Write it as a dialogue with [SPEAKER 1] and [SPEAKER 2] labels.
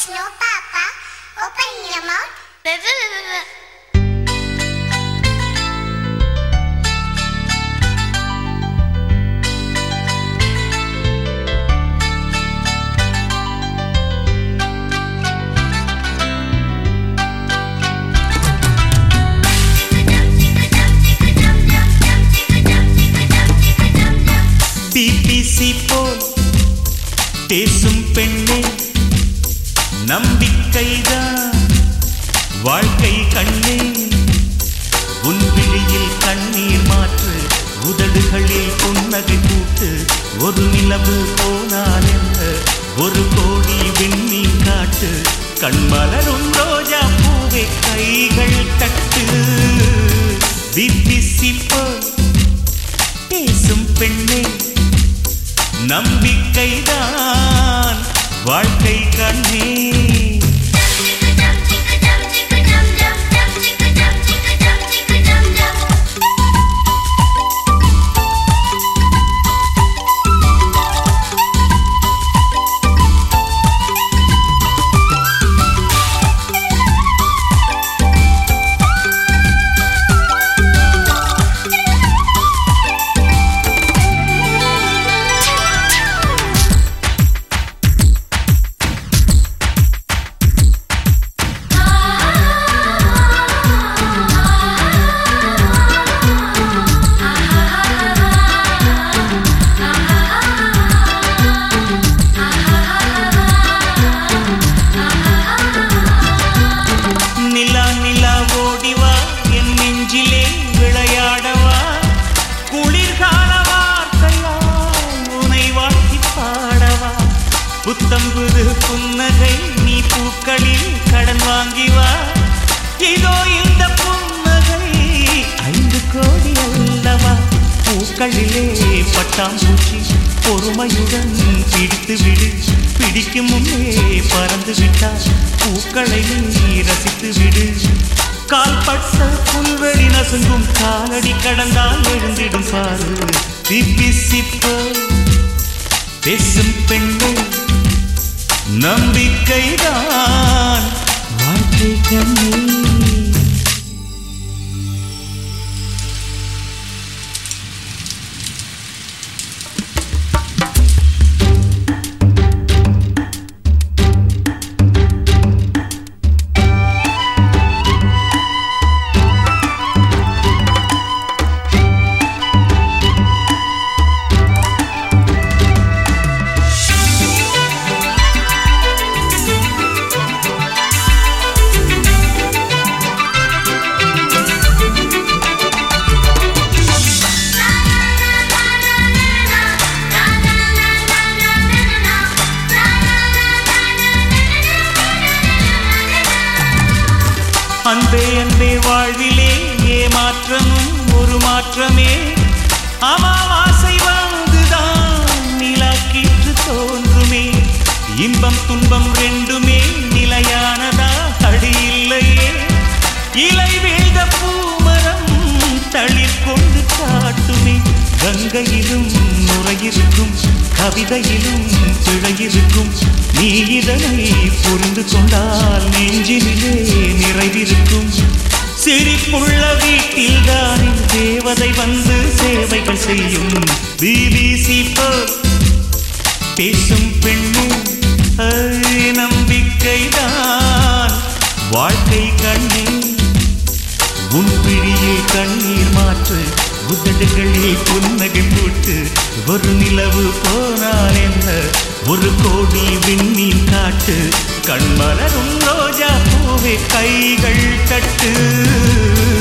[SPEAKER 1] there's no papa. Open your mouth.
[SPEAKER 2] BBC போல் பேசும் பெண்ணே நம்பிக்கைதான் வாழ்க்கை கண்ணே உன் விழியில் கண்ணீர் மாற்று உதடுகளில் புன்னகை கூட்டு ஒரு நிலவு போனால் என்ன ஒரு கோடி விண்மீன் காட்டு கண்மலரும் ரோஜா பூவை கைகள் தட்டு பிபிசி போல் பேசும் பெண்ணே நம்பிக்கைதான் வாழ்க்கை கண்ணே நிலா நிலா ஓடிவா என் நெஞ்சிலே விளையாடவா குளிர்கால வார்த்தையால் உனை வாழ்த்தி பாடவா புத்தம்புது புன்னகை நீ பூக்களில் கடன் வாங்கி வா இதோ இந்த புன்னகை ஐந்து கோடி அல்லவா பூக்களிலே பட்டாம்பூச்சி பொறுமையுடன் பிடித்து விடு பிடிக்கும் முன்னே பறந்து விட்டால் பூக்களை நீ ரசித்து விடு கால்பட்ட புல்வெளி நசுங்கும் காலடி கடந்தால் எழுந்திடும் பாரு சிப்பி சிப்ப பேசும் பெண்கள் நம்பிக்கைதான் வாழ்க்கை கண்ணீர் அன்பே அன்பே வாழ்விலே ஏமாற்றமும் ஒரு மாற்றமே அமாவாசை வந்துதான் நிலாக்கீற்று தோன்றுமே இன்பம் துன்பம் ரெண்டுமே நிலையானதா அடி இல்லையே இலை வீழ்ந்த பூமரம் தளிர் கொண்டு காட்டுமே கங்கையிலும் நுரையிருக்கும் கவிதையிலும் பிழையிருக்கும் நீ இதனை புரிந்து கொண்டால் நெஞ்சினிலே நிறைவிருக்கும் சிரிப்புள்ள வீட்டில் தான் தேவதை வந்து சேவைகள் செய்யும் பிபிசி பேசும் பெண்ணு ஐ, நம்பிக்கைதான் வாழ்க்கை கண்ணே உன் பிழியில் கண்ணீர் மாற்று உதடுகளில் புன்னகை போட்டு ஒரு நிலவு போனால் என்ன ஒரு கோடி விண்மீன் காட்டு கண்மலரும் ரோஜா பூவே கைகள் தட்டு